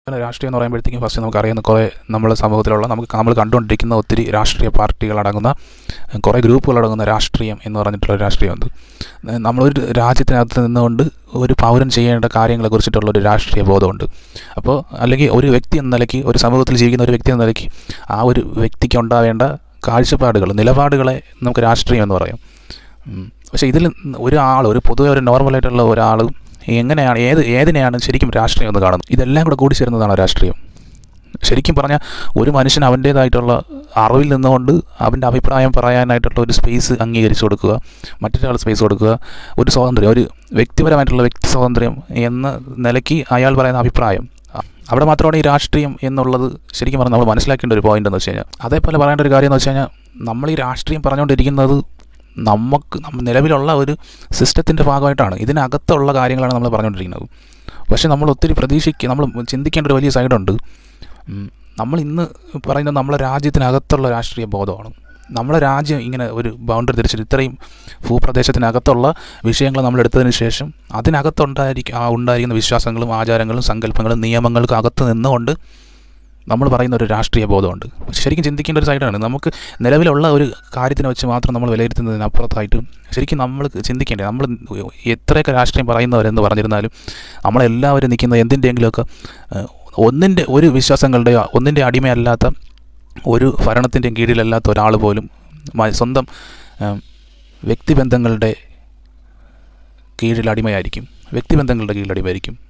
രാഷ്ട്രീയം എന്ന് പറയുമ്പോഴത്തേക്കും ഫസ്റ്റ് നമുക്കറിയാവുന്ന കുറേ നമ്മുടെ സമൂഹത്തിലുള്ള നമുക്ക് നമ്മൾ കണ്ടുകൊണ്ടിരിക്കുന്ന ഒത്തിരി രാഷ്ട്രീയ പാർട്ടികളടങ്ങുന്ന കുറേ ഗ്രൂപ്പുകളടങ്ങുന്ന രാഷ്ട്രീയം എന്ന് പറഞ്ഞിട്ടുള്ള ഒരു രാഷ്ട്രീയമുണ്ട് നമ്മളൊരു രാജ്യത്തിനകത്ത് നിന്നുകൊണ്ട് ഒരു പൗരൻ ചെയ്യേണ്ട കാര്യങ്ങളെ കുറിച്ചിട്ടുള്ള ഒരു രാഷ്ട്രീയ ബോധമുണ്ട് അപ്പോൾ അല്ലെങ്കിൽ ഒരു വ്യക്തി എന്ന നിലയ്ക്ക് ഒരു സമൂഹത്തിൽ ജീവിക്കുന്ന ഒരു വ്യക്തി എന്ന നിലയ്ക്ക് ആ ഒരു വ്യക്തിക്ക് ഉണ്ടാവേണ്ട കാഴ്ചപ്പാടുകൾ നിലപാടുകളെ നമുക്ക് രാഷ്ട്രീയം എന്ന് പറയാം ഉം. പക്ഷേ ഇതിൽ ഒരാൾ ഒരു പൊതുവെ ഒരു നോർമലായിട്ടുള്ള ഒരാൾ എങ്ങനെയാണ് ഏത് ഏതിനെയാണ് ശരിക്കും രാഷ്ട്രീയം എന്ന് കാണുന്നത് ഇതെല്ലാം കൂടെ കൂടി ചേരുന്നതാണ് രാഷ്ട്രീയം ശരിക്കും പറഞ്ഞാൽ ഒരു മനുഷ്യൻ അവൻ്റേതായിട്ടുള്ള അറിവിൽ നിന്നുകൊണ്ട് അവൻ്റെ അഭിപ്രായം പറയാനായിട്ടുള്ള ഒരു സ്പേസ് അംഗീകരിച്ചു കൊടുക്കുക മറ്റൊരാൾ സ്പേസ് കൊടുക്കുക ഒരു സ്വാതന്ത്ര്യം ഒരു വ്യക്തിപരമായിട്ടുള്ള വ്യക്തി സ്വാതന്ത്ര്യം എന്ന നിലയ്ക്ക് അയാൾ പറയുന്ന അഭിപ്രായം അ- അവിടെ മാത്രമാണ് ഈ രാഷ്ട്രീയം എന്നുള്ളത് ശരിക്കും പറഞ്ഞാൽ നമ്മൾ മനസ്സിലാക്കേണ്ട ഒരു പോയിന്റ് എന്ന് വെച്ച് കഴിഞ്ഞാൽ അതേപോലെ പറയേണ്ട ഒരു കാര്യം എന്ന് വെച്ച് കഴിഞ്ഞാൽ നമ്മൾ ഈ രാഷ്ട്രീയം പറഞ്ഞുകൊണ്ടിരിക്കുന്നത് നമുക്ക് നമ്മ നിലവിലുള്ള ഒരു സിസ്റ്റത്തിൻ്റെ ഭാഗമായിട്ടാണ് ഇതിനകത്തുള്ള കാര്യങ്ങളാണ് നമ്മൾ പറഞ്ഞുകൊണ്ടിരിക്കുന്നത് പക്ഷേ നമ്മൾ ഒത്തിരി പ്രതീക്ഷിക്കുക നമ്മൾ ചിന്തിക്കേണ്ട ഒരു വലിയ സൈഡുണ്ട് ഉം. നമ്മൾ ഇന്ന് പറയുന്നത് നമ്മളെ രാജ്യത്തിനകത്തുള്ള രാഷ്ട്രീയ ബോധമാണ് നമ്മളെ രാജ്യം ഇങ്ങനെ ഒരു ബൗണ്ടറി തിരിച്ചിട്ട് ഇത്രയും ഭൂപ്രദേശത്തിനകത്തുള്ള വിഷയങ്ങൾ നമ്മൾ എടുത്തതിന് ശേഷം അതിനകത്തുണ്ടായിരിക്കും ആ ഉണ്ടായിരിക്കുന്ന വിശ്വാസങ്ങളും ആചാരങ്ങളും സങ്കല്പങ്ങളും നിയമങ്ങൾക്കും അകത്ത് നിന്നുകൊണ്ട് നമ്മൾ പറയുന്ന ഒരു രാഷ്ട്രീയ ബോധമുണ്ട് പക്ഷെ ശരിക്കും ചിന്തിക്കേണ്ട ഒരു സൈഡാണ് നമുക്ക് നിലവിലുള്ള ഒരു കാര്യത്തിനെ വെച്ച് മാത്രം നമ്മൾ വിലയിരുത്തുന്നതിനപ്പുറത്തായിട്ട് ശരിക്കും നമ്മൾ ചിന്തിക്കേണ്ടത് നമ്മൾ എത്രയൊക്കെ രാഷ്ട്രീയം പറയുന്നവരെന്ന് പറഞ്ഞിരുന്നാലും നമ്മളെല്ലാവരും നിൽക്കുന്ന എന്തിൻ്റെയെങ്കിലുമൊക്കെ ഏഹ്, ഒന്നിൻ്റെ ഒരു വിശ്വാസങ്ങളുടെയോ ഒന്നിൻ്റെ അടിമയല്ലാത്ത ഒരു ഭരണത്തിൻ്റെയും കീഴിലല്ലാത്ത ഒരാൾ പോലും മ- സ്വന്തം ഏഹ്, വ്യക്തിബന്ധങ്ങളുടെ കീഴിൽ അടിമയായിരിക്കും വ്യക്തിബന്ധങ്ങളുടെ കീഴിൽ അടിമയായിരിക്കും